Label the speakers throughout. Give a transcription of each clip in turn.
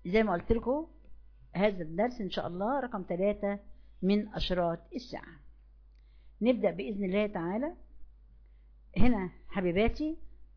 Speaker 1: زي ما قلت لكم هذا الدرس إن شاء الله رقم ثلاثة من أشراط الساعة نبدأ بإذن الله تعالى هنا حبيباتي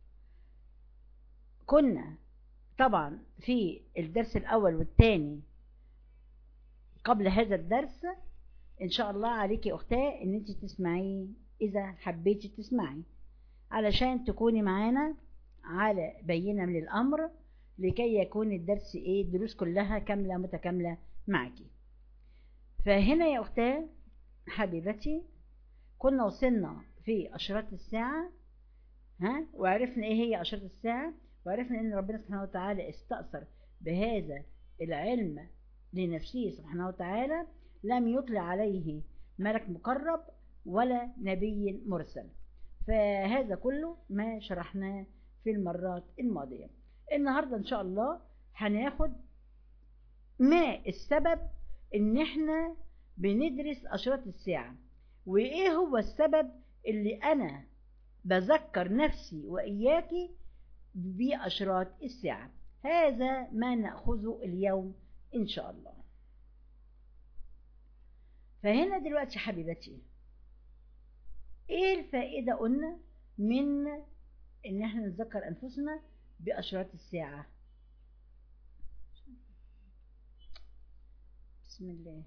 Speaker 1: كنا طبعا في الدرس الأول والثاني قبل هذا الدرس إن شاء الله عليك يا أختاه إن أنت تسمعيه إذا حبيتي تسمعي علشان تكوني معانا على بينة من الأمر لكي يكون الدرس إيه الدروس كلها كاملة متكاملة معك فهنا يا أختاه حبيبتي كنا وصلنا في أشراط الساعة ها وعرفنا إيه هي أشراط الساعة وعرفنا إن ربنا سبحانه وتعالى استأثر بهذا العلم لنفسه سبحانه وتعالى لم يطلع عليه ملك مقرب ولا نبي مرسل فهذا كله ما شرحناه في المرات الماضية النهاردة إن شاء الله هناخد ما السبب إن إحنا بندرس أشراط الساعة وإيه هو السبب اللي أنا بذكر نفسي وإياكي بأشراط الساعة هذا ما نأخذه اليوم إن شاء الله فهنا دلوقتي حبيبتي ايه الفائدة قلنا من ان احنا نذكر انفسنا باشراط الساعة بسم الله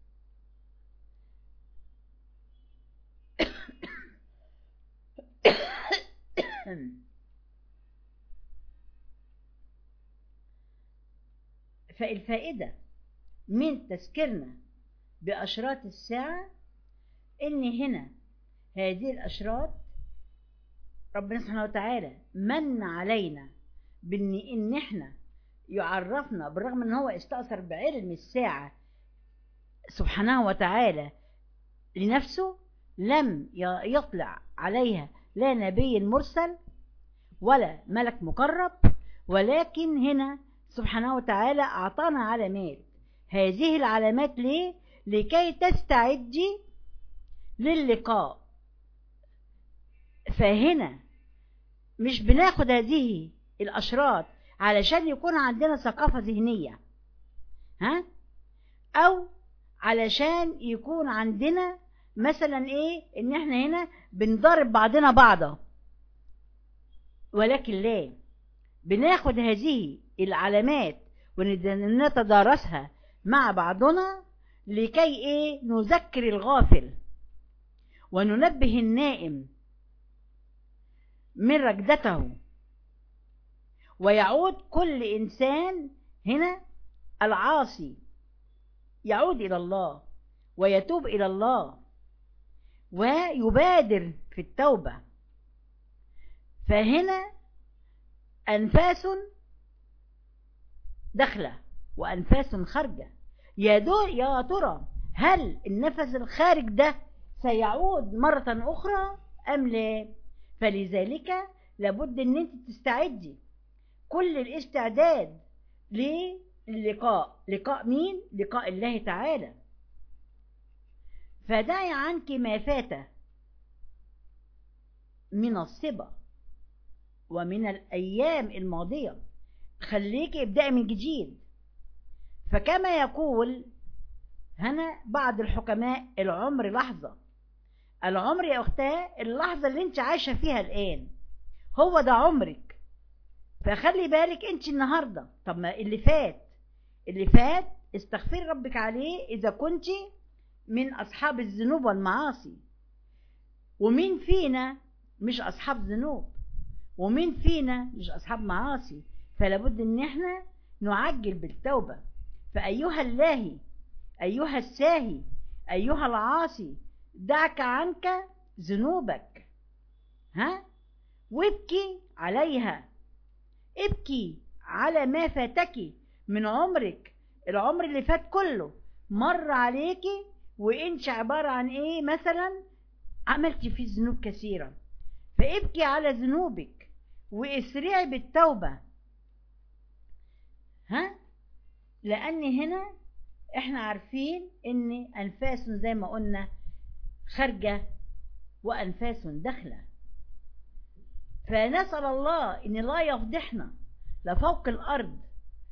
Speaker 1: فالفائدة من تذكيرنا بأشراط الساعة إن هنا هذه الأشراط ربنا سبحانه وتعالى من علينا بإن إن إحنا يعرفنا بالرغم إن هو استأثر بعلم الساعة سبحانه وتعالى لنفسه لم يطلع عليها لا نبي مرسل ولا ملك مقرب ولكن هنا سبحانه وتعالى أعطانا علامات هذه العلامات ليه؟ لكي تستعدي للقاء فهنا مش بناخد هذه الأشراط علشان يكون عندنا ثقافة ذهنية ها أو علشان يكون عندنا مثلا ايه ان احنا هنا بنضرب بعضنا بعضا ولكن لا بناخد هذه العلامات ونتدارسها مع بعضنا لكي ايه نذكر الغافل وننبه النائم من ركدته ويعود كل انسان هنا العاصي يعود الى الله ويتوب الى الله ويبادر في التوبه فهنا انفاس داخله وانفاس خارجه يا دور يا ترى هل النفس الخارج ده سيعود مرة أخرى أم لا فلذلك لابد أن أنت تستعدي كل الاستعداد للقاء لقاء مين؟ لقاء الله تعالى فدعي عنك ما فات من الصبا ومن الأيام الماضية خليك ابدأي من جديد فكما يقول هنا بعض الحكماء العمر لحظة العمر يا أختاه اللحظة اللي انت عايشة فيها الآن هو ده عمرك فخلي بالك انت النهاردة طب ما اللي فات اللي فات استغفري ربك عليه إذا كنت من أصحاب الذنوب والمعاصي ومين فينا مش أصحاب ذنوب ومين فينا مش أصحاب معاصي فلابد ان احنا نعجل بالتوبة فأيها اللاهي أيها الساهي أيها العاصي دعك عنك ذنوبك ها وابكي عليها ابكي على ما فاتك من عمرك العمر اللي فات كله مر عليكي وانت عبارة عن ايه مثلا عملتي فيه ذنوب كثيرة فابكي على ذنوبك واسرعي بالتوبة ها لان هنا احنا عارفين ان انفاس زي ما قلنا خارجة وانفاس داخلة فنسأل الله ان لا يفضحنا لا فوق الارض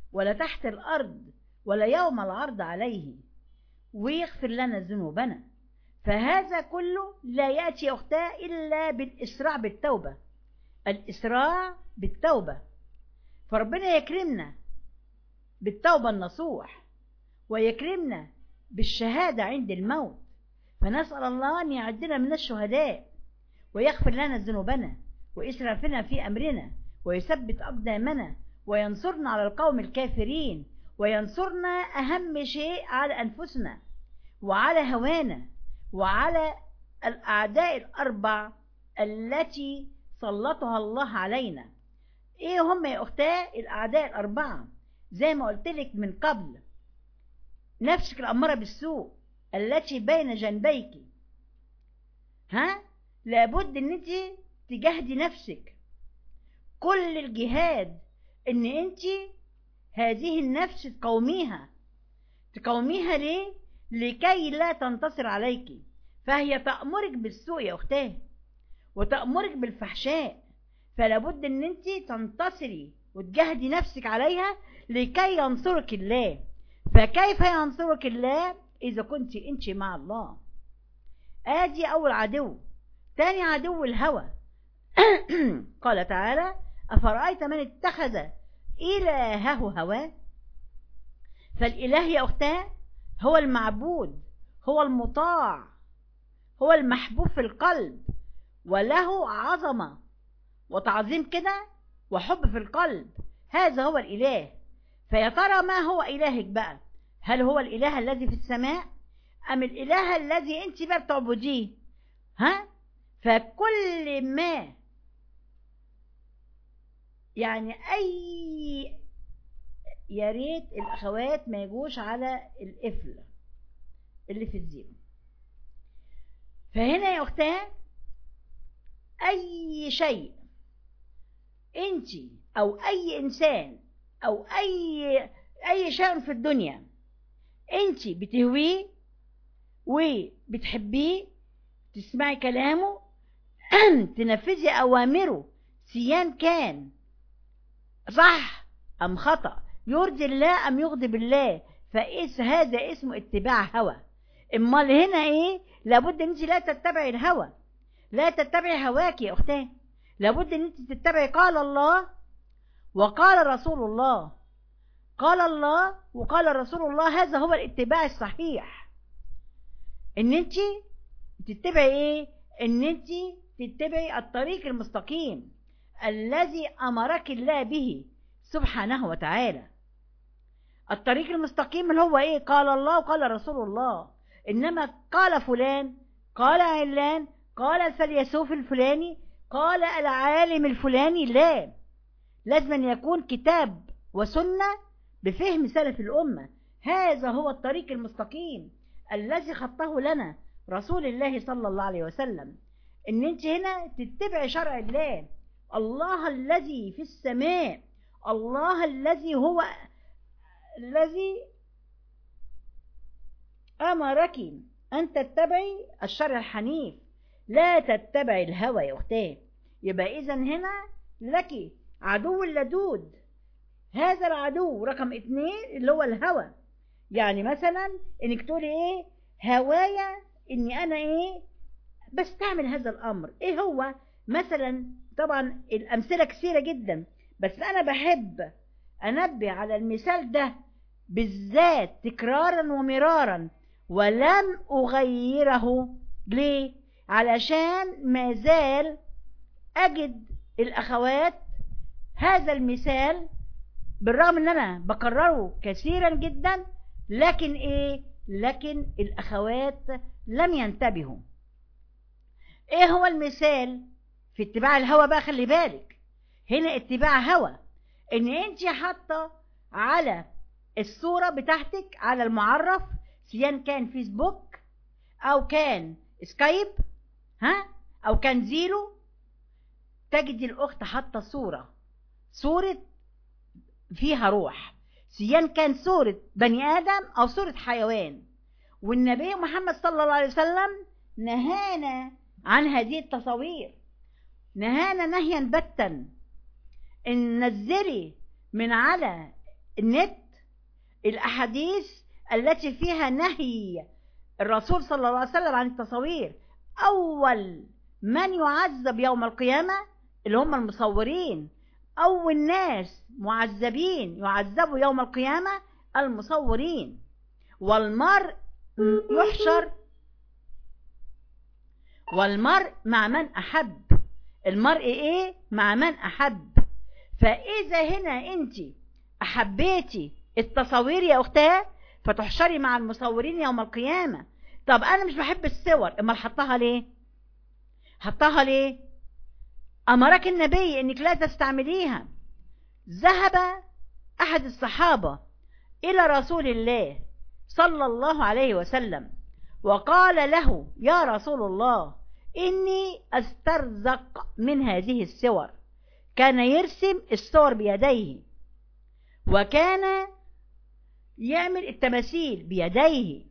Speaker 1: ولا تحت الأرض ولا يوم العرض عليه ويغفر لنا ذنوبنا فهذا كله لا يأتي أختاه إلا بالإسراع بالتوبة الإسراع بالتوبة فربنا يكرمنا بالتوبة النصوح ويكرمنا بالشهادة عند الموت فنسأل الله أن يعدنا من الشهداء ويغفر لنا ذنوبنا وإسرافنا في أمرنا ويثبت أقدامنا وينصرنا على القوم الكافرين وينصرنا أهم شيء على أنفسنا وعلى هوانا وعلى الأعداء الأربع التي سلطها الله علينا إيه هم يا أختاه الأعداء الأربعة زي ما قلت لك من قبل نفسك الأمارة بالسوء التي بين جنبيك ها لابد ان انت تجاهدي نفسك كل الجهاد ان انت هذه النفس تقوميها تقوميها ليه لكي لا تنتصر عليك فهي تأمرك بالسوء يا أختاه وتأمرك بالفحشاء فلابد ان انت تنتصري وتجاهدي نفسك عليها لكي ينصرك الله فكيف ينصرك الله إذا كنت أنت مع الله آدي أول عدو تاني عدو الهوى قال تعالى أفرأيت من اتخذ إلهه هواه فالإله يا أختاه هو المعبود هو المطاع هو المحبوب في القلب وله عظمة وتعظيم كده وحب في القلب هذا هو الإله فيا ترى ما هو إلهك بقى هل هو الإله الذي في السماء أم الإله الذي أنت بقى بتعبديه ها فكل ما يعني أي يا ريت الأخوات ما يجوش على القفل اللي في الزيرو فهنا يا أختاه أي شيء أنت أو أي إنسان او اي اي شيء في الدنيا انت بتهويه وبتحبيه تسمعي كلامه تنفذي اوامره سيان كان صح ام خطأ يرضي الله ام يغضب الله فإس هذا اسمه اتباع هوى امال هنا ايه لابد ان انت لا تتبعي الهوى لا تتبعي هواك يا اختاه لابد ان انت تتبعي قال الله وقال رسول الله قال الله وقال رسول الله هذا هو الاتباع الصحيح ان انت تتبعي ايه ان انت تتبعي الطريق المستقيم الذي امرك الله به سبحانه وتعالى الطريق المستقيم اللي هو ايه قال الله وقال رسول الله انما قال فلان قال علان قال الفيلسوف الفلاني قال العالم الفلاني لا لازم أن يكون كتاب وسنة بفهم سلف الأمة هذا هو الطريق المستقيم الذي خطه لنا رسول الله صلى الله عليه وسلم ان انت هنا تتبع شرع الله الله الذي في السماء الله الذي هو الذي امرك ان تتبعي الشرع الحنيف لا تتبعي الهوى يا اختي يبقى اذا هنا لك عدو اللدود هذا العدو رقم اتنين اللي هو الهوى يعني مثلا انك تقولي ايه هوايا اني انا ايه بستعمل هذا الامر ايه هو مثلا طبعا الامثله كثيره جدا بس انا بحب انبه على المثال ده بالذات تكرارا ومرارا ولم اغيره ليه علشان ما زال اجد الاخوات هذا المثال بالرغم ان انا بكرره كثيرا جدا لكن ايه لكن الاخوات لم ينتبهوا ايه هو المثال في اتباع الهوى بقى خلي بالك هنا اتباع هوى ان انت حاطه على الصوره بتاعتك على المعرف سواء كان فيسبوك او كان سكايب ها او كان زيرو تجد الاخت حاطه صوره صورة فيها روح سيان كان صورة بني آدم أو صورة حيوان والنبي محمد صلى الله عليه وسلم نهانا عن هذه التصاوير نهانا نهيا بتا ان نزلي من على النت الأحاديث التي فيها نهي الرسول صلى الله عليه وسلم عن التصوير أول من يعذب يوم القيامة اللي هم المصورين أول ناس معذبين يعذبوا يوم القيامة المصورين والمرء يحشر والمرء مع من أحب المرء إيه مع من أحب فإذا هنا أنت أحبيتي التصوير يا أختها فتحشري مع المصورين يوم القيامة طب أنا مش بحب الصور أمال حطها ليه حطها ليه أمرك النبي أنك لا تستعمليها ذهب أحد الصحابة إلى رسول الله صلى الله عليه وسلم وقال له يا رسول الله إني أسترزق من هذه الصور كان يرسم الصور بيديه وكان يعمل التماثيل بيديه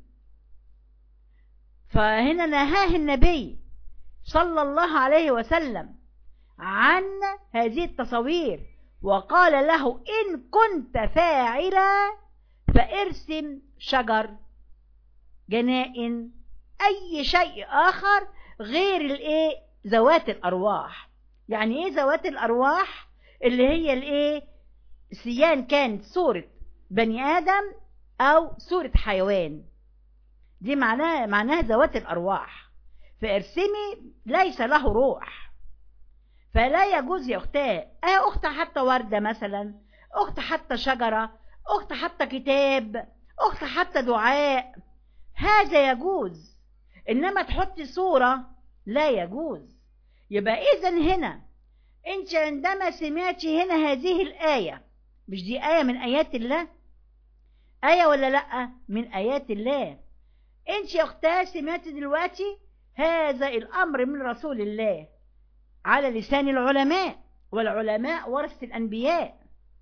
Speaker 1: فهنا نهاه النبي صلى الله عليه وسلم عن هذه التصوير وقال له إن كنت فاعلا فارسم شجر جنائن أي شيء آخر غير الايه ذوات الأرواح يعني ايه ذوات الأرواح اللي هي الايه سيان كانت صورة بني آدم أو صورة حيوان دي معناها معناها ذوات الأرواح فارسمي ليس له روح فلا يجوز يا أختاه اه أخت حتى وردة مثلا أخت حتى شجرة أخت حتى كتاب أخت حتى دعاء هذا يجوز إنما تحطي صورة لا يجوز يبقى إذا هنا أنت عندما سمعتي هنا هذه الآية مش دي آية من آيات الله آية ولا لأ من آيات الله أنت يا أختها سمعتي دلوقتي هذا الأمر من رسول الله على لسان العلماء والعلماء ورثة الأنبياء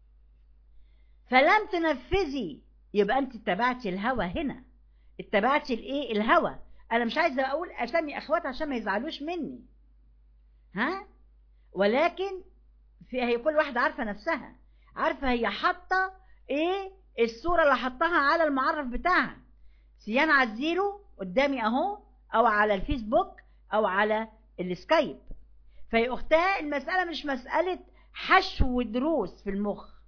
Speaker 1: فلم تنفذي يبقى أنت اتبعتي الهوى هنا اتبعتي الايه الهوى انا مش عايزه اقول اسامي اخوات عشان ما يزعلوش مني ها ولكن في هي كل واحده عارفه نفسها عارفه هي حاطه ايه الصوره اللي حطها على المعرف بتاعها سيان عزيرو قدامي اهو او على الفيسبوك او على السكايب فهي اختها المساله مش مساله حشو دروس في المخ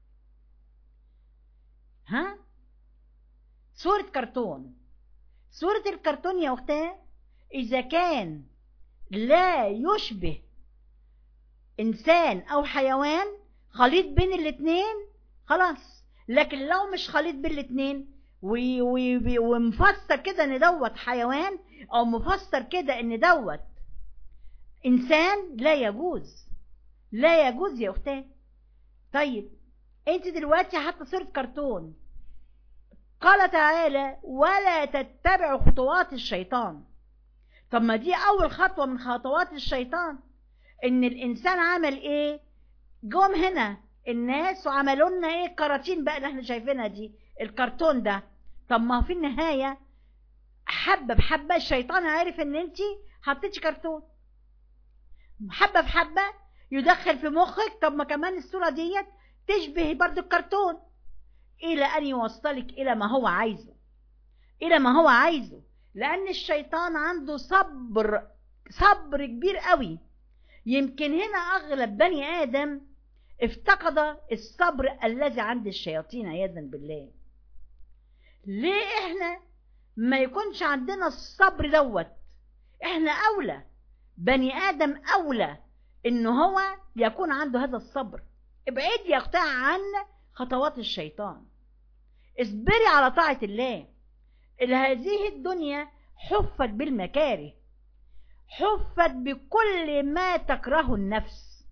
Speaker 1: ها صورة كرتون صورة الكرتون يا أختاه إذا كان لا يشبه إنسان أو حيوان خليط بين الاتنين خلاص لكن لو مش خليط بين الاتنين ومفسر كده ان دوت حيوان او مفسر كده ان دوت انسان لا يجوز لا يجوز يا اختاه طيب انت دلوقتي حاطه صوره كرتون قال تعالى ولا تتبعوا خطوات الشيطان طب ما دي اول خطوه من خطوات الشيطان ان الانسان عمل ايه جم هنا الناس وعملوا لنا ايه الكراتين بقى اللي احنا شايفينها دي الكرتون ده طب ما هو في النهايه حبه بحبه الشيطان عارف ان انت حطيتي كرتون حبه بحبه يدخل في مخك طب ما كمان الصوره ديت تشبه برضو الكرتون إلى أن يوصلك إلى ما هو عايزه إلى ما هو عايزه لأن الشيطان عنده صبر صبر كبير قوي يمكن هنا أغلب بني آدم افتقد الصبر الذي عند الشياطين عياذا بالله ليه احنا ما يكونش عندنا الصبر دوت احنا اولى بني ادم اولى ان هو يكون عنده هذا الصبر ابعدي يا اختها عن خطوات الشيطان اصبري على طاعة الله هذه الدنيا حفت بالمكاره حفت بكل ما تكره النفس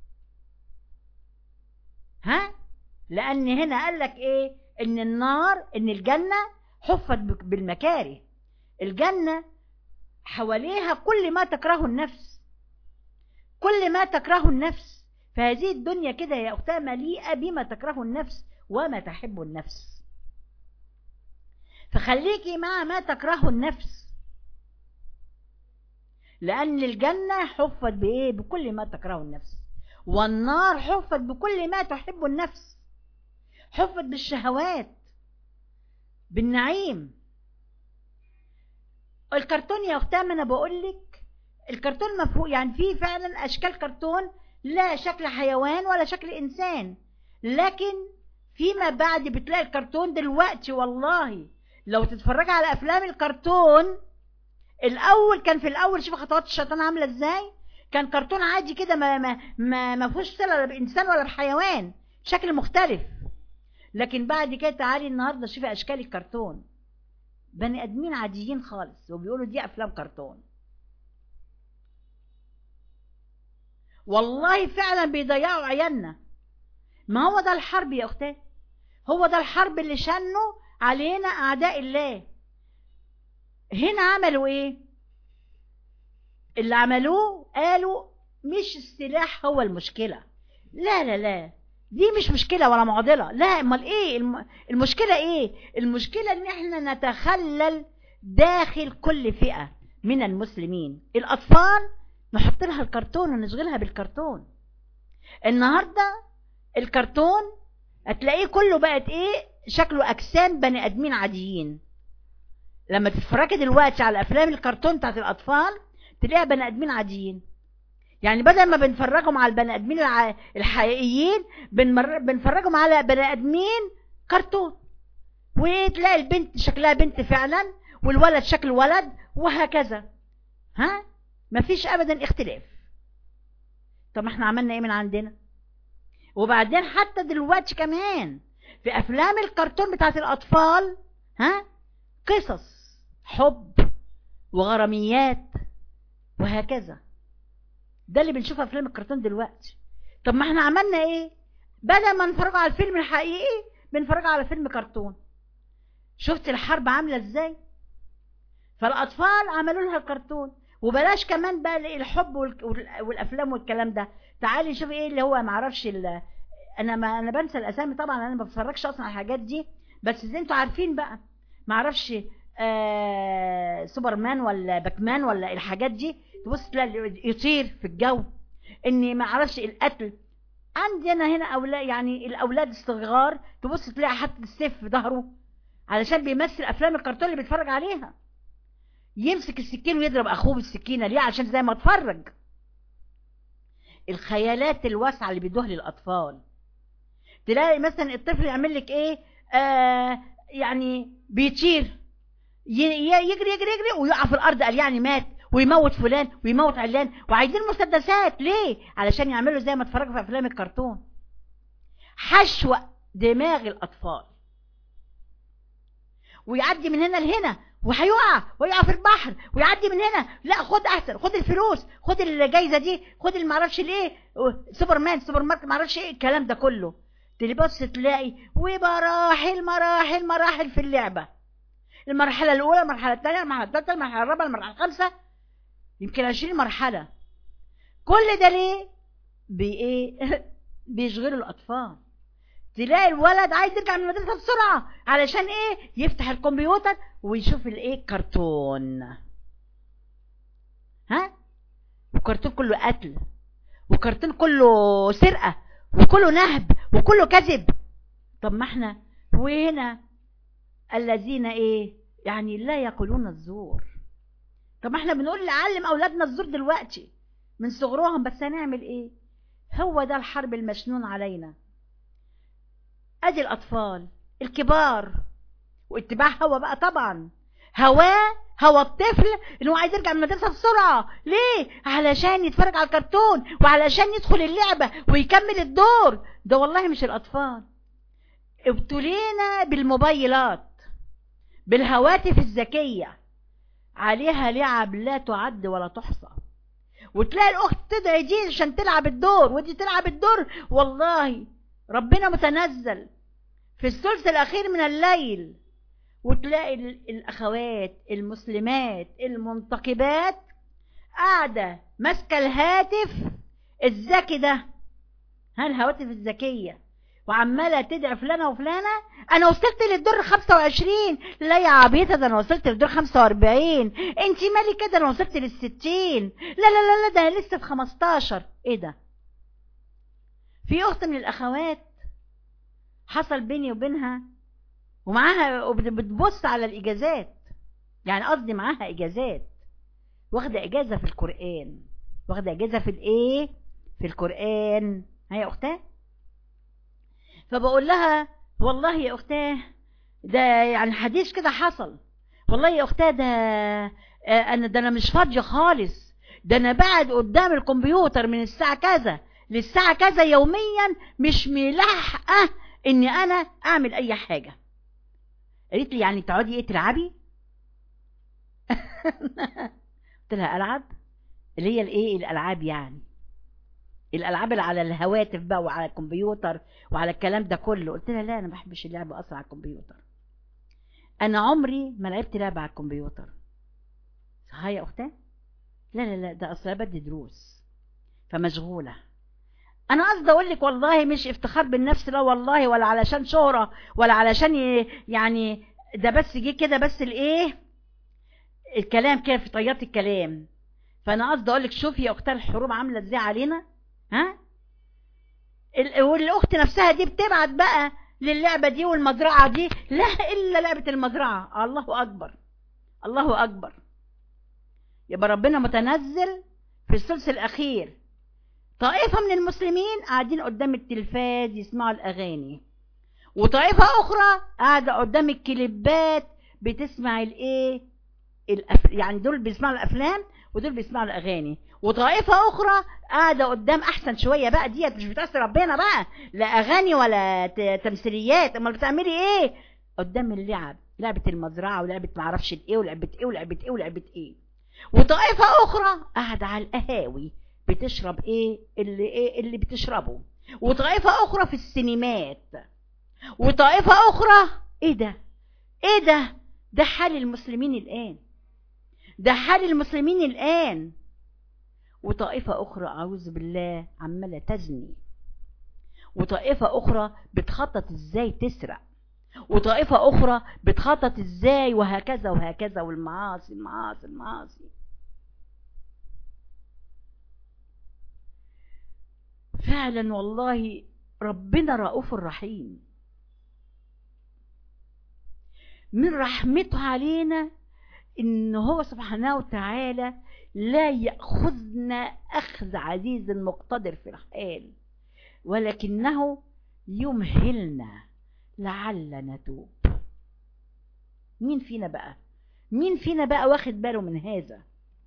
Speaker 1: ها لان هنا قال لك ايه ان النار ان الجنة حفت بالمكاره الجنة حواليها كل ما تكره النفس كل ما تكره النفس فهذه الدنيا كده يا أختها مليئة بما تكره النفس وما تحب النفس فخليكي مع ما تكره النفس لأن الجنة حفت بإيه بكل ما تكره النفس والنار حفت بكل ما تحب النفس حفت بالشهوات بالنعيم الكرتون يا اختها ما انا بقول لك الكرتون مفهوم يعني في فعلا اشكال كرتون لا شكل حيوان ولا شكل انسان لكن فيما بعد بتلاقي الكرتون دلوقتي والله لو تتفرج على افلام الكرتون الاول كان في الاول شوف خطوات الشيطان عامله ازاي كان كرتون عادي كده ما ما ما, ما فيهوش صله لا بانسان ولا بحيوان شكل مختلف لكن بعد كده تعالي النهارده شوفي اشكال الكرتون بني ادمين عاديين خالص وبيقولوا دي افلام كرتون والله فعلا بيضيعوا عيالنا ما هو ده الحرب يا اختي هو ده الحرب اللي شنوا علينا اعداء الله هنا عملوا ايه اللي عملوه قالوا مش السلاح هو المشكله لا لا لا دي مش مشكله ولا معضله لا امال ايه المشكله ايه المشكله ان احنا نتخلل داخل كل فئه من المسلمين الاطفال نحط لها الكرتون ونشغلها بالكرتون النهارده الكرتون هتلاقيه كله بقت ايه شكله اجسام بني ادمين عاديين لما تتفرجي دلوقتي على افلام الكرتون بتاعت الاطفال تلاقيها بني ادمين عاديين يعني بدل ما بنفرجهم على البني ادمين الحقيقيين بنفرجهم على بني ادمين كرتون وتلاقي البنت شكلها بنت فعلا والولد شكل ولد وهكذا ها مفيش ابدا اختلاف طب احنا عملنا ايه من عندنا وبعدين حتى دلوقتي كمان في افلام الكرتون بتاعت الاطفال ها قصص حب وغراميات وهكذا ده اللي بنشوفه افلام الكرتون دلوقتي طب ما احنا عملنا ايه بدل ما نتفرج على الفيلم الحقيقي بنتفرج على فيلم كرتون شفت الحرب عامله ازاي فالاطفال عملوا لها الكرتون وبلاش كمان بقى الحب والافلام والكلام ده تعالي شوفي ايه اللي هو معرفش انا ما انا بنسى الاسامي طبعا انا ما بتفرجش اصلا على الحاجات دي بس زي انتوا عارفين بقى معرفش آه سوبرمان ولا باكمان ولا الحاجات دي تبص تلاقي يطير في الجو اني ما اعرفش القتل عندنا هنا اولاد يعني الاولاد الصغار تبص تلاقي حاطط السيف في ظهره علشان بيمثل افلام الكرتون اللي بيتفرج عليها يمسك السكين ويضرب اخوه بالسكينه ليه عشان زي ما اتفرج الخيالات الواسعه اللي بيدوها للاطفال تلاقي مثلا الطفل يعمل لك ايه آه يعني بيطير يجري يجري يجري ويقع في الارض قال يعني مات ويموت فلان ويموت علان وعايزين مسدسات ليه علشان يعملوا زي ما اتفرجوا في افلام الكرتون حشو دماغ الاطفال ويعدي من هنا لهنا وهيقع ويقع في البحر ويعدي من هنا لا خد احسن خد الفلوس خد الجايزه دي خد اللي معرفش الايه سوبر مان سوبر ماركت معرفش ايه الكلام ده كله تبص تلاقي ومراحل مراحل مراحل في اللعبه المرحله الاولى المرحله الثانيه المرحله الثالثه المرحله الرابعه المرحله الخامسه يمكن 20 مرحله كل ده ليه بايه بيشغلوا الاطفال تلاقي الولد عايز يرجع من المدرسه بسرعه علشان ايه يفتح الكمبيوتر ويشوف الايه كرتون ها وكرتون كله قتل وكرتون كله سرقه وكله نهب وكله كذب طب ما احنا وهنا الذين ايه يعني لا يقولون الزور طب ما احنا بنقول نعلم اولادنا الزور دلوقتي من صغرهم بس هنعمل ايه هو ده الحرب المشنون علينا ادي الاطفال الكبار واتباع هوا بقى طبعا هواه هو الطفل انه عايز يرجع من المدرسه بسرعه ليه علشان يتفرج على الكرتون وعلشان يدخل اللعبه ويكمل الدور ده والله مش الاطفال ابتلينا بالموبايلات بالهواتف الذكيه عليها لعب لا تعد ولا تحصى وتلاقي الاخت تدعي دي عشان تلعب الدور ودي تلعب الدور والله ربنا متنزل في الثلث الاخير من الليل وتلاقي الاخوات المسلمات المنتقبات قاعده ماسكه الهاتف الذكي ده ها الهواتف الذكيه وعماله تدعي فلانه وفلانه انا وصلت للدور 25 لا يا عبيطه ده انا وصلت للدور 45 انت مالي كده انا وصلت لل 60 لا لا لا لا ده انا لسه في 15 ايه ده في اخت من الاخوات حصل بيني وبينها ومعاها وبتبص على الاجازات يعني قصدي معاها اجازات واخده اجازه في القران واخده اجازه في الايه في القران ها يا اختاه فبقول لها والله يا اختاه ده يعني حديث كده حصل والله يا اختاه ده انا ده انا مش فاضيه خالص ده انا بعد قدام الكمبيوتر من الساعه كذا للساعه كذا يوميا مش ملاحقه اني انا اعمل اي حاجه قالت لي يعني تقعدي ايه تلعبي قلت لها العب اللي هي الايه الالعاب يعني الالعاب اللي على الهواتف بقى وعلى الكمبيوتر وعلى الكلام ده كله قلت لها لا انا ما بحبش اللعب اصلا على الكمبيوتر انا عمري ما لعبت لعبه على الكمبيوتر صح يا اختاه لا لا لا ده اصلا بدي دروس فمشغوله انا قصدي اقول لك والله مش افتخار بالنفس لا والله ولا علشان شهره ولا علشان يعني ده بس جه كده بس الايه الكلام كده في طيات الكلام فانا قصدي اقول لك شوفي يا اختها الحروب عامله ازاي علينا ها والاخت نفسها دي بتبعت بقى للعبه دي والمزرعه دي لا الا لعبه المزرعه الله اكبر الله اكبر يبقى ربنا متنزل في الثلث الاخير طائفه من المسلمين قاعدين قدام التلفاز يسمعوا الاغاني وطائفه اخرى قاعده قدام الكليبات بتسمع الايه الأف... يعني دول بيسمعوا الافلام ودول بيسمعوا الاغاني وطائفه اخرى قاعده قدام احسن شويه بقى ديت مش بتعصي ربنا بقى لا اغاني ولا ت... تمثيليات امال بتعملي ايه قدام اللعب لعبه المزرعه ولعبه معرفش ايه ولعبه ايه ولعبه ايه ولعبه ايه وطائفه اخرى قاعده على القهاوي بتشرب ايه اللي ايه اللي بتشربه وطائفه اخرى في السينمات وطائفه اخرى ايه ده ايه ده ده حال المسلمين الان ده حال المسلمين الآن وطائفة أخرى أعوذ بالله عمالة تزني وطائفة أخرى بتخطط إزاي تسرق وطائفة أخرى بتخطط إزاي وهكذا وهكذا والمعاصي المعاصي المعاصي فعلا والله ربنا رؤوف رحيم من رحمته علينا ان هو سبحانه وتعالى لا ياخذنا اخذ عزيز مقتدر في الحال ولكنه يمهلنا لعل نتوب مين فينا بقى مين فينا بقى واخد باله من هذا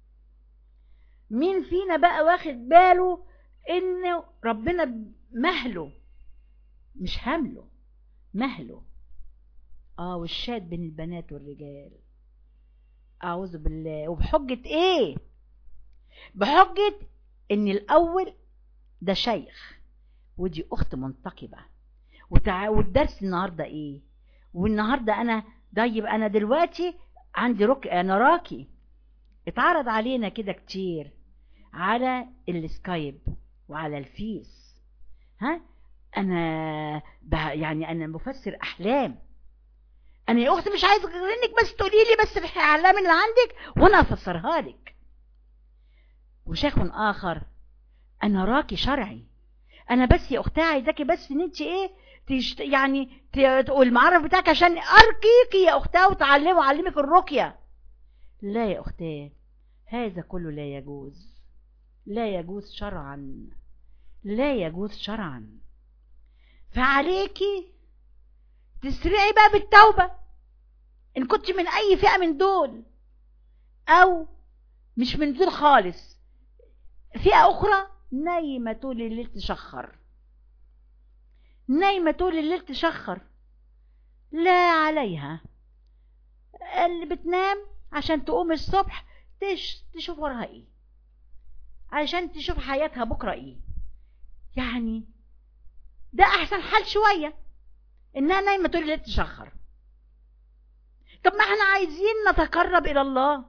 Speaker 1: مين فينا بقى واخد باله ان ربنا مهله مش همله مهله اه والشاد بين البنات والرجال اعوذ بالله وبحجة ايه بحجة ان الاول ده شيخ ودي اخت منتقبة وتع... والدرس النهاردة ايه والنهاردة انا طيب انا دلوقتي عندي رك انا راكي اتعرض علينا كده كتير على السكايب وعلى الفيس ها انا يعني انا مفسر احلام انا يا اختي مش عايز غير انك بس تقولي لي بس في الاعلام اللي عندك وانا افسرها لك وشيخ اخر انا راكي شرعي انا بس يا اختي عايزاكي بس ان انت ايه تشت... يعني تقول المعرف بتاعك عشان ارقيكي يا اختها وتعلمه وعلمك الرقيه لا يا اختي هذا كله لا يجوز لا يجوز شرعا لا يجوز شرعا فعليكي تسرعي بقى بالتوبة إن كنت من أي فئة من دول أو مش من دول خالص فئة أخرى نايمة طول الليل تشخر نايمة طول الليل تشخر لا عليها اللي بتنام عشان تقوم الصبح تش تشوف وراها ايه عشان تشوف حياتها بكرة ايه يعني ده احسن حال شوية انها نايمه طول الليل تشخر طب ما احنا عايزين نتقرب الى الله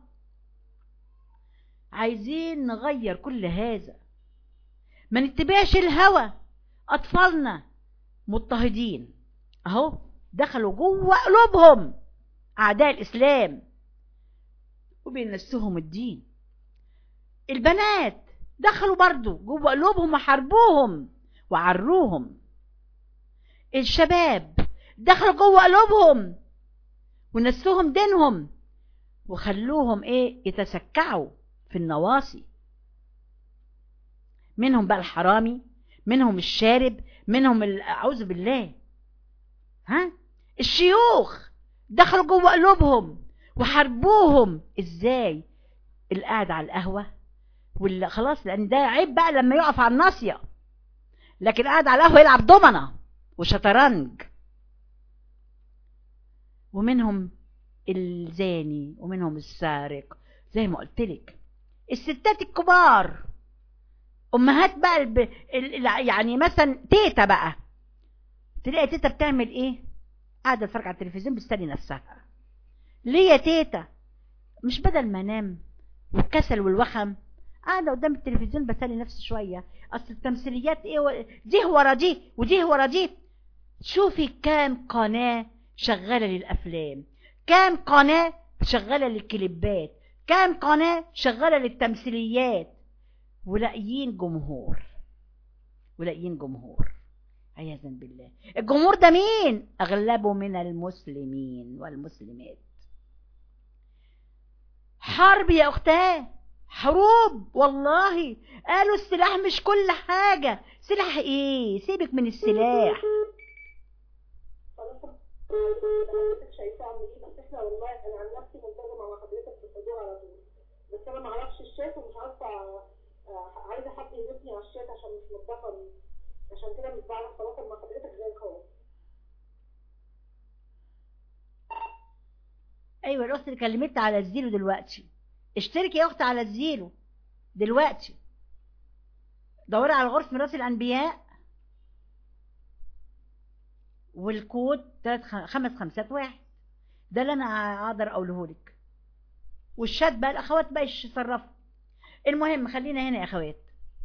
Speaker 1: عايزين نغير كل هذا ما نتبعش الهوى اطفالنا مضطهدين اهو دخلوا جوه قلوبهم اعداء الاسلام وبينسوهم الدين البنات دخلوا برضو جوه قلوبهم وحاربوهم وعروهم الشباب دخلوا جوه قلوبهم ونسوهم دينهم وخلوهم ايه يتسكعوا في النواصي منهم بقى الحرامي منهم الشارب منهم اعوذ بالله ها الشيوخ دخلوا جوه قلوبهم وحاربوهم ازاي القعد على القهوه واللي خلاص لان ده عيب بقى لما يقف على الناصيه لكن قاعد على القهوه يلعب دومنه وشطرنج ومنهم الزاني ومنهم السارق زي ما قلت لك الستات الكبار امهات بقى الب... ال... يعني مثلا تيتا بقى تلاقي تيتا بتعمل ايه قاعده تتفرج على التلفزيون بتستني نفسها ليه يا تيتا مش بدل ما انام والكسل والوخم قاعده قدام التلفزيون بسلي نفسي شويه اصل التمثيليات ايه و... دي ورا دي ودي ورا دي شوفي كام قناه شغاله للافلام كام قناه شغاله للكليبات كام قناه شغاله للتمثيليات ولاقيين جمهور ولاقيين جمهور عياذا بالله الجمهور ده مين اغلبه من المسلمين والمسلمات حرب يا اختاه حروب والله قالوا السلاح مش كل حاجة سلاح ايه سيبك من السلاح
Speaker 2: شايفه اعمل ايه بس احنا والله انا عن نفسي ملتزمه مع حضرتك في الحضور على طول بس انا ما اعرفش الشات ومش عارفه عايزه حد يضيفني على الشات عشان مش متضافه عشان كده مش بعرف اتواصل مع حضرتك زي خالص
Speaker 1: ايوه الاخت اللي كلمتنا على الزيرو دلوقتي اشتركي يا اخت على الزيرو دلوقتي دوري على غرفة ميراث الانبياء والكود تلات خمس خمسات واحد ده اللي انا اقدر اقوله لك والشات بقى الاخوات بقى يتصرفوا المهم خلينا هنا يا اخوات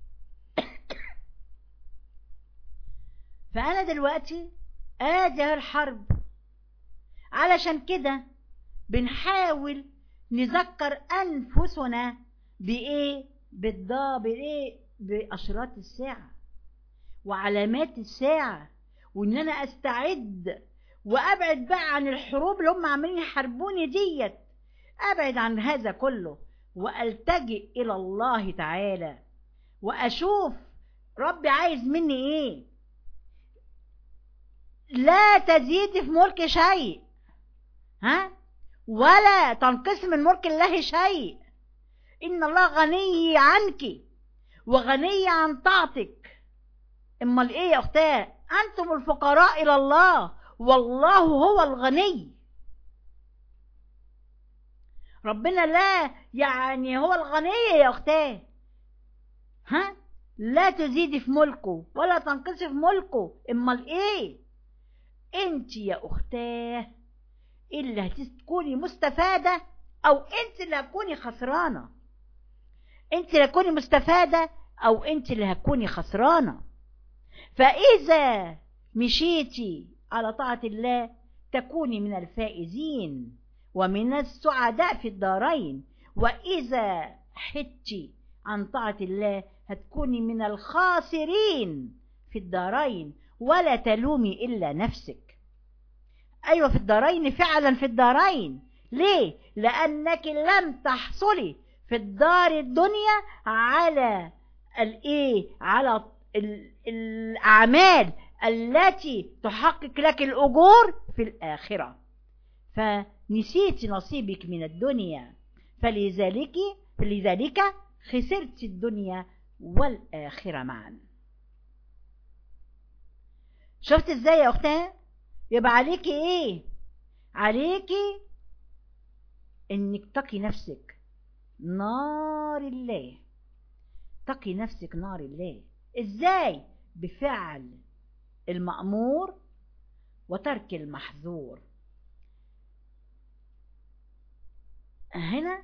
Speaker 1: فانا دلوقتي ادي الحرب علشان كده بنحاول نذكر انفسنا بايه بالضا بايه باشراط الساعه وعلامات الساعه وان انا استعد وابعد بقى عن الحروب اللي هم عاملين يحاربوني ديت ابعد عن هذا كله والتجئ الى الله تعالى واشوف ربي عايز مني ايه لا تزيد في ملك شيء ها ولا تنقص من ملك الله شيء ان الله غني عنك وغني عن طاعتك امال ايه يا اختاه انتم الفقراء الى الله والله هو الغني ربنا لا يعني هو الغني يا اختاه ها لا تزيدي في ملكه ولا تنقصي في ملكه امال ايه انت يا اختاه اللي هتكوني مستفادة او انت اللي هتكوني خسرانة انت اللي هتكوني مستفادة او انت اللي هتكوني خسرانة فاذا مشيتي على طاعة الله تكوني من الفائزين ومن السعداء في الدارين واذا حدتي عن طاعة الله هتكوني من الخاسرين في الدارين ولا تلومي الا نفسك ايوه في الدارين فعلا في الدارين ليه لانك لم تحصلي في الدار الدنيا على الايه على الاعمال التي تحقق لك الاجور في الاخره فنسيت نصيبك من الدنيا فلذلك فلذلك خسرت الدنيا والاخره معا شفت ازاي يا اختها يبقى عليكي ايه عليكي انك تقي نفسك نار الله تقي نفسك نار الله ازاي بفعل المأمور وترك المحظور هنا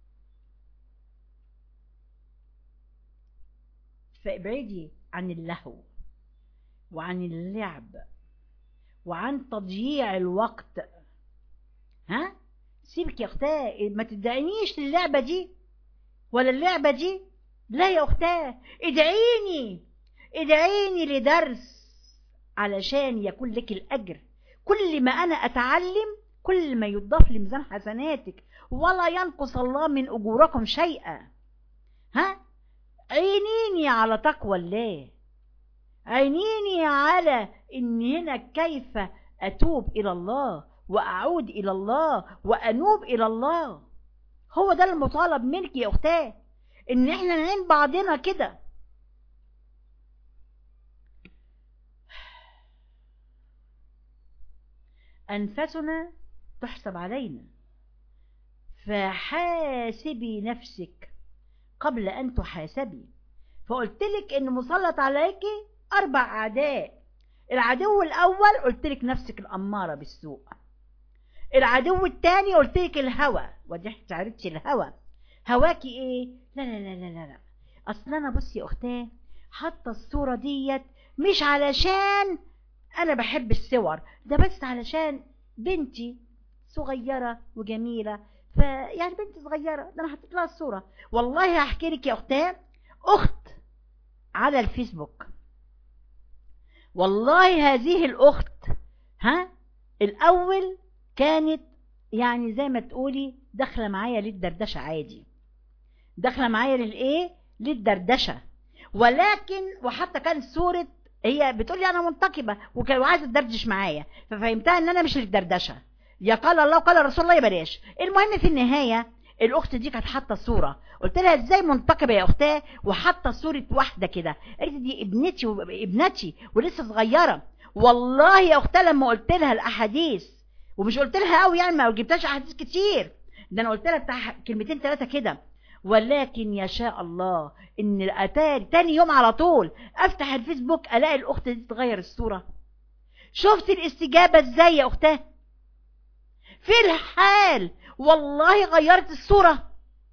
Speaker 1: فابعدي عن اللهو وعن اللعب وعن تضييع الوقت ها سيبك يا اختاه ما تدعينيش للعبة دي ولا اللعبة دي لا يا اختاه ادعيني ادعيني لدرس علشان يكون لك الأجر كل ما أنا أتعلم كل ما يضاف لميزان حسناتك ولا ينقص الله من أجوركم شيئا ها عينيني على تقوى الله عينيني على ان هنا كيف اتوب الى الله واعود الى الله وانوب الى الله هو ده المطالب منك يا اختاه ان احنا نعين بعضنا كده انفسنا تحسب علينا فحاسبي نفسك قبل ان تحاسبي فقلت لك ان مسلط عليكي اربع اعداء العدو الاول قلت لك نفسك الاماره بالسوء العدو الثاني قلت لك الهوى ودي تعرفتش الهوى هواكي ايه لا لا لا لا لا, لا. اصل انا بصي يا اختاه حاطه الصوره ديت مش علشان انا بحب الصور ده بس علشان بنتي صغيره وجميله فيعني بنت صغيره ده انا حطيت لها الصوره والله هحكي لك يا اختاه اخت على الفيسبوك والله هذه الاخت ها الاول كانت يعني زي ما تقولي داخله معايا للدردشه عادي داخله معايا للايه للدردشه ولكن وحتى كانت صوره هي بتقولي انا منتقبه وكان عايزه تدردش معايا ففهمتها ان انا مش للدردشه يا قال الله وقال رسول الله بلاش المهم في النهايه الاخت دي كانت حاطه صوره قلت لها ازاي منتقبه يا اختاه وحاطه صوره واحده كده قالت دي ابنتي وابنتي ولسه صغيره والله يا اختاه لما قلت لها الاحاديث ومش قلت لها قوي يعني ما جبتهاش احاديث كتير ده انا قلت لها بتاع كلمتين ثلاثه كده ولكن يشاء الله ان اتاري تاني يوم على طول افتح الفيسبوك الاقي الاخت دي تغير الصوره شفت الاستجابه ازاي يا اختاه في الحال والله غيرت الصورة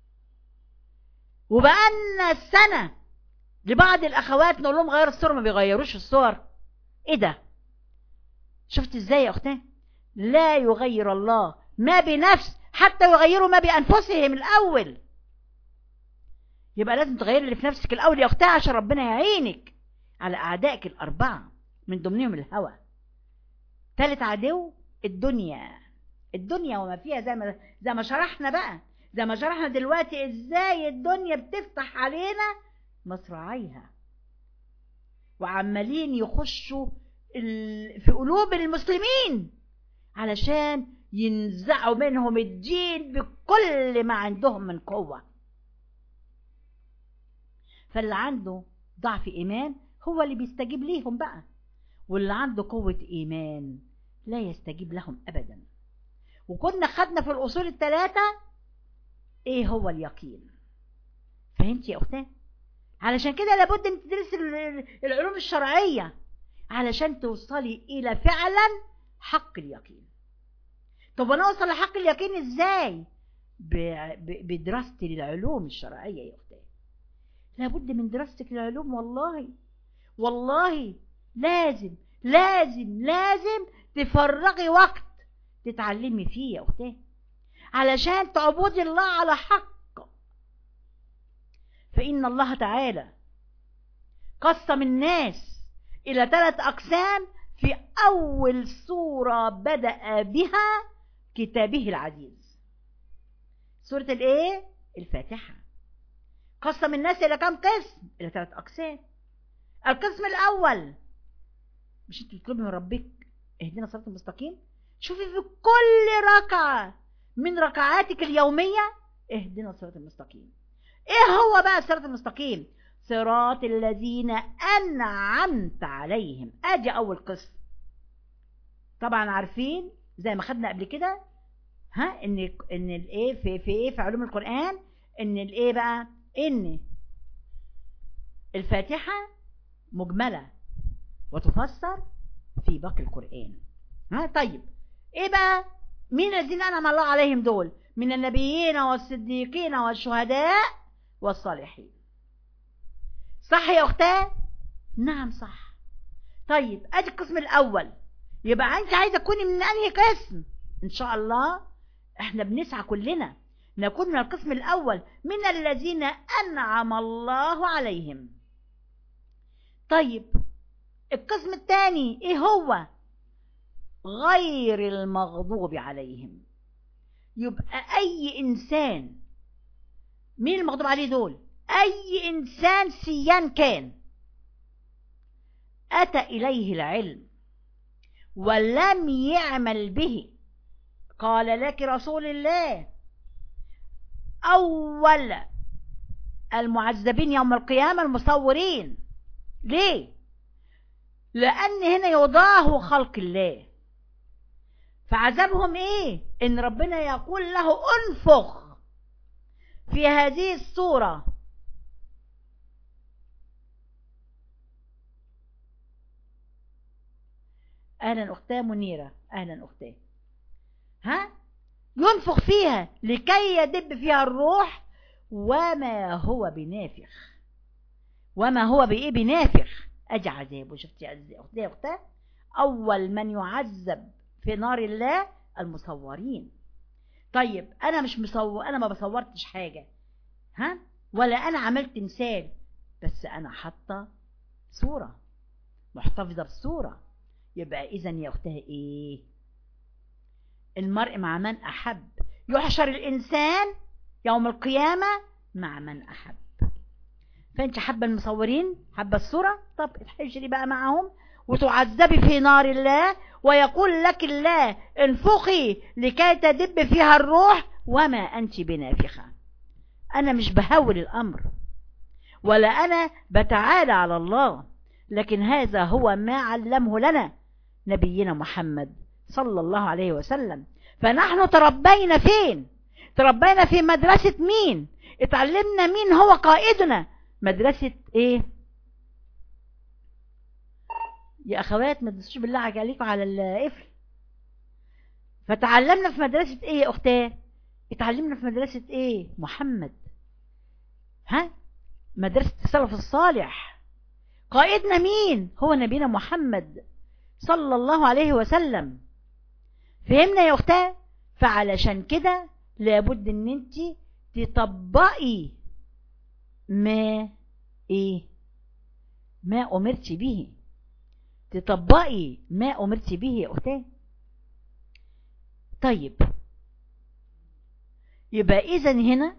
Speaker 1: وبقالنا سنة لبعض الأخوات نقول لهم غيروا الصورة ما بيغيروش الصور إيه ده؟ شفت إزاي يا أختي؟ لا يغير الله ما بنفس حتى يغيروا ما بأنفسهم الأول يبقى لازم تغير اللي في نفسك الأول يا أختها عشان ربنا يعينك على أعدائك الأربعة من ضمنهم الهوى ثالث عدو الدنيا الدنيا وما فيها زي ما زي ما شرحنا بقى زي ما شرحنا دلوقتي ازاي الدنيا بتفتح علينا مصراعيها وعمالين يخشوا في قلوب المسلمين علشان ينزعوا منهم الدين بكل ما عندهم من قوة فاللي عنده ضعف إيمان هو اللي بيستجيب ليهم بقى واللي عنده قوة إيمان لا يستجيب لهم أبداً وكنا خدنا في الأصول الثلاثة إيه هو اليقين فهمتي يا أختي علشان كده لابد أن تدرس العلوم الشرعية علشان توصلي إلى فعلا حق اليقين طب أنا أوصل لحق اليقين إزاي بدراستي للعلوم الشرعية يا أختي لابد من دراستك للعلوم والله والله لازم لازم لازم تفرغي وقت تتعلمي فيه يا اختي علشان تعبدي الله على حق فإن الله تعالى قسم الناس إلى ثلاث أقسام في أول سورة بدأ بها كتابه العزيز سورة الإيه؟ الفاتحة قسم الناس إلى كم قسم؟ إلى ثلاث أقسام القسم الأول مش أنت بتطلبي من ربك اهدنا صراط المستقيم شوفي في كل ركعة من ركعاتك اليومية اهدنا الصراط المستقيم ايه هو بقى الصراط المستقيم صراط الذين انعمت عليهم ادي اول قسم طبعا عارفين زي ما خدنا قبل كده ها ان ان الايه في في ايه في علوم القران ان الايه بقى ان الفاتحه مجمله وتفسر في باقي القران ها طيب ايه بقى مين الذين انعم الله عليهم دول من النبيين والصديقين والشهداء والصالحين صح يا اختاه نعم صح طيب ادي القسم الاول يبقى انت عايزه تكوني من انهي قسم ان شاء الله احنا بنسعى كلنا نكون من القسم الاول من الذين انعم الله عليهم طيب القسم الثاني ايه هو غير المغضوب عليهم يبقى اي انسان مين المغضوب عليه دول اي انسان سيان كان اتى اليه العلم ولم يعمل به قال لك رسول الله اول المعذبين يوم القيامه المصورين ليه لان هنا يوضعه خلق الله فعذابهم ايه ان ربنا يقول له انفخ في هذه الصورة اهلا اختاه منيرة اهلا اختاه ها ينفخ فيها لكي يدب فيها الروح وما هو بنافخ وما هو بايه بنافخ اجي عذابه شفتي اختي اختاه اول من يعذب في نار الله المصورين طيب انا مش مصور انا ما بصورتش حاجه ها ولا انا عملت مثال بس انا حاطه صوره محتفظه بصوره يبقى اذا يا اختها ايه المرء مع من احب يحشر الانسان يوم القيامه مع من احب فانت حابه المصورين حابه الصوره طب احشري بقى معهم وتعذبي في نار الله ويقول لك الله انفخي لكي تدب فيها الروح وما أنت بنافخة أنا مش بهول الأمر ولا أنا بتعالى على الله لكن هذا هو ما علمه لنا نبينا محمد صلى الله عليه وسلم فنحن تربينا فين تربينا في مدرسة مين اتعلمنا مين هو قائدنا مدرسة ايه يا اخوات ما تدوسوش بالله عليكم على القفل فتعلمنا في مدرسة ايه يا اختاه اتعلمنا في مدرسة ايه محمد ها مدرسة السلف الصالح قائدنا مين هو نبينا محمد صلى الله عليه وسلم فهمنا يا اختاه فعلشان كده لابد ان انت تطبقي ما ايه ما امرت به تطبقي ما أمرت به يا أختاه طيب يبقى إذا هنا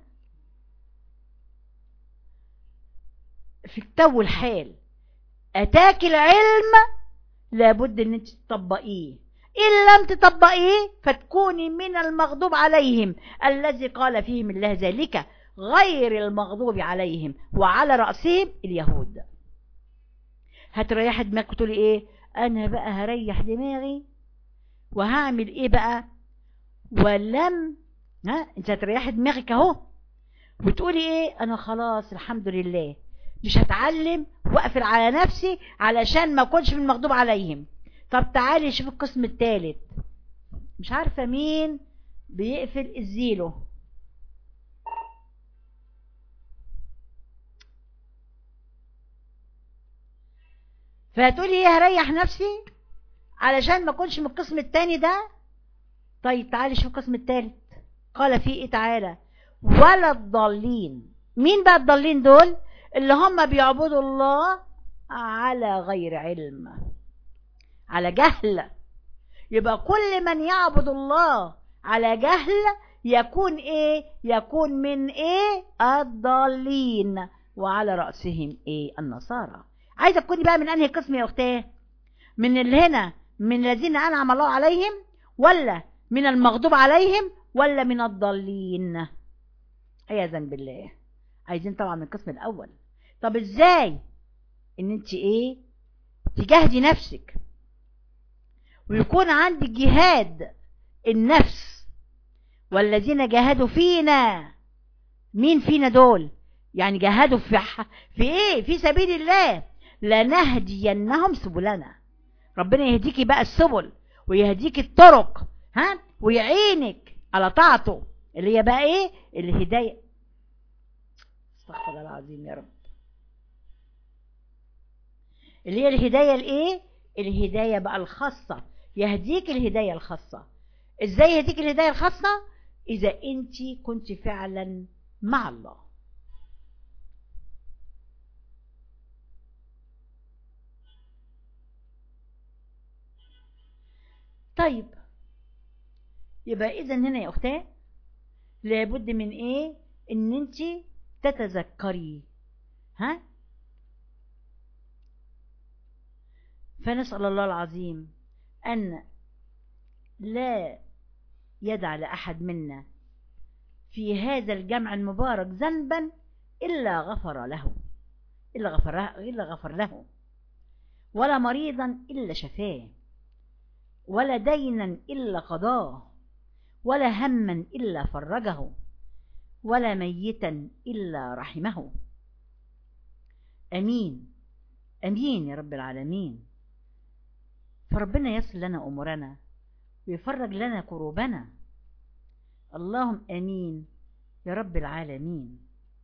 Speaker 1: في التو الحال أتاك العلم لابد أن انت تطبقيه إن لم تطبقيه فتكوني من المغضوب عليهم الذي قال فيهم الله ذلك غير المغضوب عليهم وعلى رأسهم اليهود هتريحي دماغك وتقولي ايه انا بقى هريح دماغي وهعمل ايه بقى ولم ها انت هتريحي دماغك اهو وتقولي ايه انا خلاص الحمد لله مش هتعلم واقفل على نفسي علشان ما اكونش من المغضوب عليهم طب تعالي شوف القسم الثالث مش عارفه مين بيقفل الزيلو فهتقولي ايه هريح نفسي علشان ما اكونش من القسم التاني ده طيب تعالي شوف القسم التالت قال فيه ايه تعالى ولا الضالين مين بقى الضالين دول اللي هم بيعبدوا الله على غير علم على جهل يبقى كل من يعبد الله على جهل يكون ايه يكون من ايه الضالين وعلى رأسهم ايه النصارى عايزه تكوني بقى من انهي قسم يا اختاه من اللي هنا من الذين انعم الله عليهم ولا من المغضوب عليهم ولا من الضالين عياذا بالله عايزين طبعا من القسم الاول طب ازاي ان انت ايه تجاهدي نفسك ويكون عندك جهاد النفس والذين جاهدوا فينا مين فينا دول يعني جاهدوا في في ايه في سبيل الله لنهدينهم سبلنا ربنا يهديكي بقى السبل ويهديكي الطرق ها ويعينك على طاعته اللي هي بقى ايه الهدايه استغفر الله العظيم يا رب اللي هي الهدايه الايه الهدايه بقى الخاصه يهديك الهدايه الخاصه ازاي يهديك الهدايه الخاصه اذا انت كنت فعلا مع الله طيب يبقى اذا هنا يا اختاه لابد من ايه ان انت تتذكري ها فنسأل الله العظيم أن لا يدع لأحد منا في هذا الجمع المبارك ذنبا إلا غفر له إلا غفر له, إلا غفر له ولا مريضا إلا شفاه ولا دينا إلا قضاه ولا هما إلا فرجه ولا ميتا إلا رحمه أمين أمين يا رب العالمين فربنا يصل لنا أمورنا ويفرج لنا كروبنا اللهم أمين يا رب العالمين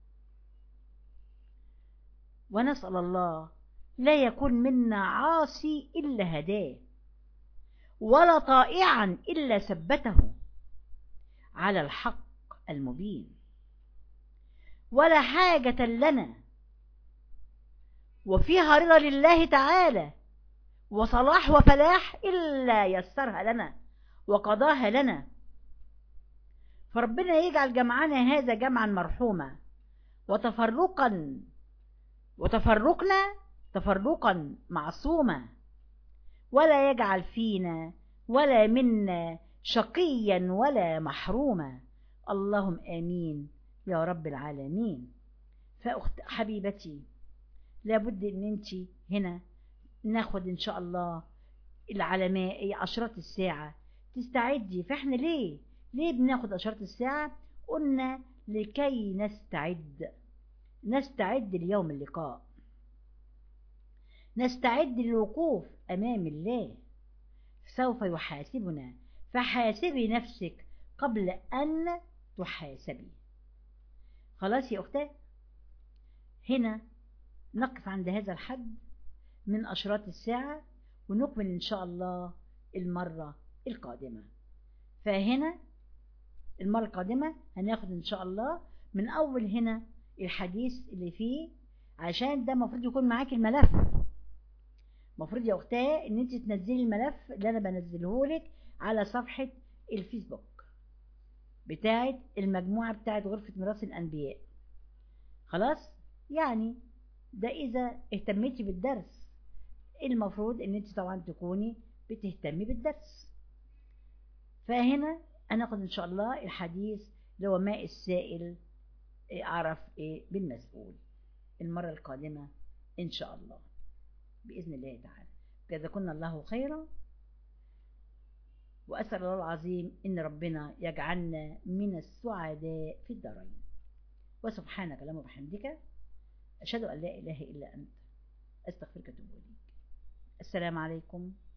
Speaker 1: ونسأل الله لا يكون منا عاصي إلا هداه ولا طائعا إلا ثبته على الحق المبين ولا حاجة لنا وفيها رضا لله تعالى وصلاح وفلاح إلا يسرها لنا وقضاها لنا فربنا يجعل جمعنا هذا جمعا مرحوما وتفرقا وتفرقنا تفرقا معصوما ولا يجعل فينا ولا منا شقيا ولا محروما اللهم امين يا رب العالمين فاخت حبيبتي لابد ان انت هنا ناخد ان شاء الله العلامات عشرات الساعة تستعدي فاحنا ليه ليه بناخد عشرات الساعة قلنا لكي نستعد نستعد ليوم اللقاء نستعد للوقوف أمام الله سوف يحاسبنا فحاسبي نفسك قبل أن تحاسبي خلاص يا أختاه هنا نقف عند هذا الحد من أشراط الساعة ونكمل إن شاء الله المرة القادمة فهنا المرة القادمة هناخد إن شاء الله من أول هنا الحديث اللي فيه عشان ده المفروض يكون معاك الملف المفروض يا اختاه ان انت تنزلي الملف اللي انا بنزله لك على صفحة الفيسبوك بتاعت المجموعة بتاعت غرفة ميراث الانبياء خلاص يعني ده اذا اهتميتي بالدرس المفروض ان انت طبعا تكوني بتهتمي بالدرس فهنا هناخد ان شاء الله الحديث اللي هو ماء السائل اعرف ايه بالمسؤول المرة القادمة ان شاء الله بإذن الله تعالى جزاكم الله خيرا وأسأل الله العظيم إن ربنا يجعلنا من السعداء في الدارين وسبحانك اللهم وبحمدك أشهد أن لا إله إلا أنت أستغفرك وأتوب إليك السلام عليكم